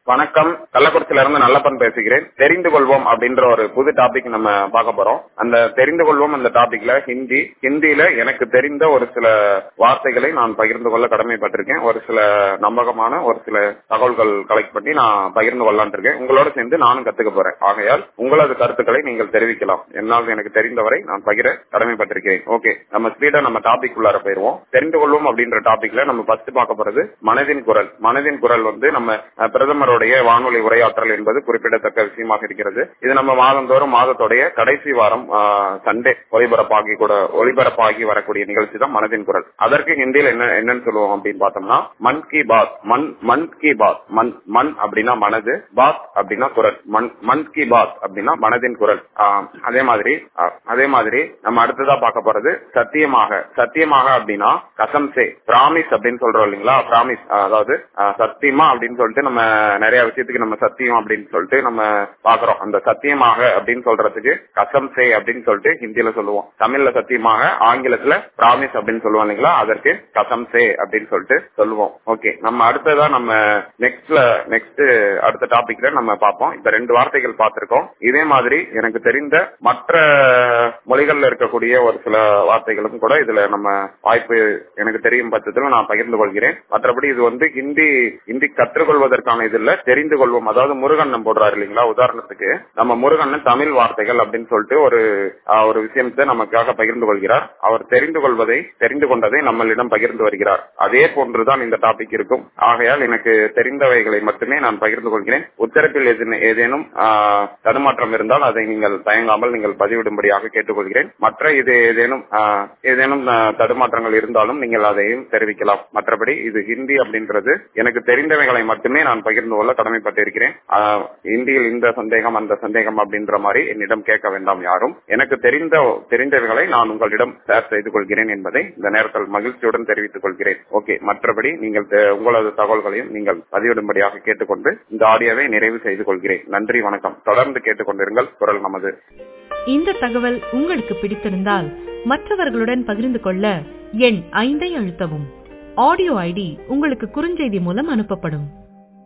வணக்கம் கள்ளக்குறிச்சியில இருந்து நல்லப்பன் பேசுகிறேன் தெரிந்து கொள்வோம் அப்படின்ற ஒரு புது டாபிக் நம்ம பார்க்க போறோம் அந்த தெரிந்து கொள்வோம் அந்த டாபிக்ல ஹிந்தி ஹிந்தியில எனக்கு தெரிந்த ஒரு சில வார்த்தைகளை நான் பகிர்ந்து கொள்ள கடமைப்பட்டிருக்கேன் ஒரு சில நம்பகமான ஒரு சில தகவல்கள் கலெக்ட் பண்ணி நான் பகிர்ந்து கொள்ளலான் இருக்கேன் உங்களோட சேர்ந்து நானும் கத்துக்க போறேன் ஆகையால் உங்களது கருத்துக்களை நீங்கள் தெரிவிக்கலாம் என்னால் எனக்கு தெரிந்தவரை நான் பகிர கடமைப்பட்டிருக்கிறேன் ஓகே நம்ம ஸ்பீடா நம்ம டாபிக் உள்ளார போயிருவோம் தெரிந்து கொள்வோம் அப்படின்ற டாபிக்ல நம்ம ஃபர்ஸ்ட் பார்க்க போறது மனதின் குரல் மனதின் குரல் வந்து நம்ம அஹ், பிரதமருடைய வானொலி உரையாற்றல் என்பது குறிப்பிடத்தக்க விஷயமாக இருக்கிறது இது நம்ம மாதந்தோறும் மாதத்துடைய கடைசி வாரம் சண்டே ஒளிபரப்பாகி கூட ஒளிபரப்பாகி வரக்கூடிய நிகழ்ச்சி தான் மனதின் குரல் அதற்கு ஹிந்தியில் என்ன என்னன்னு சொல்லுவோம் அப்படின்னு பார்த்தோம்னா மன் கி பாத் மண் மன் கி பாத் மண் மண் அப்படின்னா மனது பாத் அப்படின்னா குரல் மண் மன் கி பாத் அப்படின்னா மனதின் குரல் ஆஹ், அதே மாதிரி ஆஹ், அதே மாதிரி நம்ம அடுத்ததா பார்க்க போறது சத்தியமாக சத்தியமாக அப்படின்னா கசம் சே பிராமிஸ் அப்படின்னு சொல்றோம் இல்லைங்களா பிராமிஸ் அதாவது ஆஹ், சத்தியமா அப்படின்னு சொல்லிட்டு நம்ம நிறைய விஷயத்துக்கு நம்ம சத்தியம் அப்படின்னு சொல்லிட்டு நம்ம பாக்குறோம் அந்த சத்தியமாக அப்படின்னு சொல்றதுக்கு கசம் சே அப்படின்னு சொல்லிட்டு ஹிந்தியில சொல்லுவோம் தமிழ்ல சத்தியமாக ஆங்கிலத்துல பிராமிஸ் அப்படின்னு சொல்லுவோம் இல்லைங்களா அதற்கு கசம் சே அப்படின்னு சொல்லிட்டு சொல்லுவோம் ஓகே நம்ம அடுத்ததா நம்ம நெக்ஸ்ட்ல நெக்ஸ்ட் அடுத்த டாபிக்ல நம்ம பார்ப்போம் இப்ப ரெண்டு வார்த்தைகள் பார்த்திருக்கோம் இதே மாதிரி எனக்கு தெரிந்த மற்ற மொழிகள்ல இருக்கக்கூடிய ஒரு சில வார்த்தைகளும் கூட இதுல நம்ம வாய்ப்பு எனக்கு தெரியும் பட்சத்துல நான் பகிர்ந்து கொள்கிறேன் மற்றபடி இது வந்து ஹிந்தி ஹிந்தி கற்றுக்கொள்வதற்கான இது இல்ல தெரிந்து கொள்வோம் அதாவது முருகன் போடுறாரு இல்லைங்களா உதாரணத்துக்கு நம்ம முருகன் தமிழ் வார்த்தைகள் அப்படின்னு சொல்லிட்டு ஒரு ஆஹ், ஒரு விஷயத்தை நமக்காக பகிர்ந்து கொள்கிறார் அவர் தெரிந்து கொள்வதை தெரிந்து கொண்டதை நம்மளிடம் பகிர்ந்து வருகிறார் அதே போன்றுதான் இந்த டாபிக் இருக்கும் ஆகையால் எனக்கு தெரிந்தவைகளை மட்டுமே நான் பகிர்ந்து கொள்கிறேன் உத்தரப்பில் எது- ஏதேனும் ஆஹ், தடுமாற்றம் இருந்தால் அதை நீங்கள் தயங்காமல் நீங்கள் பதிவிடும்படியாக கேட்டுக்கொள்கிறேன் மற்ற இது ஏதேனும் ஆஹ், ஏதேனும் ஆஹ், தடுமாற்றங்கள் இருந்தாலும் நீங்கள் அதையும் தெரிவிக்கலாம் மற்றபடி இது ஹிந்தி அப்படின்றது எனக்கு தெரிந்தவைகளை மட்டுமே நான் பகிர்ந்து கொள்ள கடமைப்பட்டிருக்கிறேன் ஆஹ், இந்தியில் இந்த சந்தேகம் அந்த சந்தேகம் அப்படின்ற மாதிரி என்னிடம் கேட்க வேண்டாம் யாரும் எனக்கு தெரிந்த தெரிந்தவைகளை நான் உங்களிடம் ஷேர் செய்து கொள்கிறேன் என்பதை இந்த நேரத்தில் மகிழ்ச்சியுடன் தெரிவித்துக் கொள்கிறேன் ஓகே மற்றபடி நீங்கள் தெ- உங்களது தகவல்களையும் நீங்கள் பதிவிடும்படியாக கேட்டுக்கொண்டு இந்த ஆடியோவை நிறைவு செய்து கொள்கிறேன் நன்றி வணக்கம் தொடர்ந்து கேட்டுக்கொண்டிருங்கள் குரல் நமது இந்த தகவல் உங்களுக்கு பிடித்திருந்தால் மற்றவர்களுடன் பகிர்ந்து கொள்ள எண் ஐந்தை அழுத்தவும் ஆடியோ ஐடி உங்களுக்கு குறுஞ்செய்தி மூலம் அனுப்பப்படும்